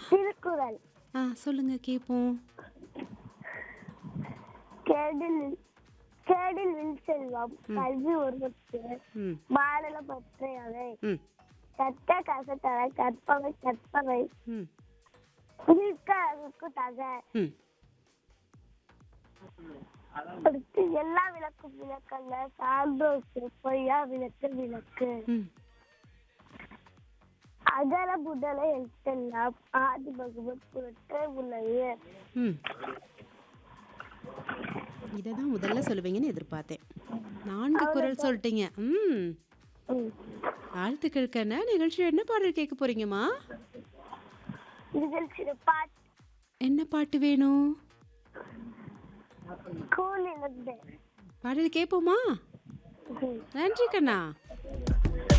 திருக்குறள் ஆ சொல்லுங்க கேட்போம் கேடில் கேடில் வில் செல்வம் கல்வி ஒருவருக்கு ம் மாநில பற்றையவை ம் கற்க கசத்தவை கற்பவை கற்பவை ம் நிற்க அதுக்கு தக ம் அடுத்து எல்லா விளக்கும் விளக்கல்ல சான்றோருக்கு பொய்யா விளக்கு விளக்கு ம் அகர புதல எழுத்தெல்லாம் ஆதி பகவத் புரட்ட உள்ளது ம் இதை தான் முதல்ல சொல்லுவீங்கன்னு எதிர்பார்த்தேன் நான்கு குரல் சொல்லிட்டீங்க ம் ம். வாழ்த்துக்கள் கண்ணா நிகழ்ச்சி என்ன பாடல் கேட்க போறீங்கம்மா நிகழ்ச்சியில பாட்டு என்ன பாட்டு வேணும் ஸ்கூல் இழந்தேன் பாடல் கேட்போமா ம். நன்றி கண்ணா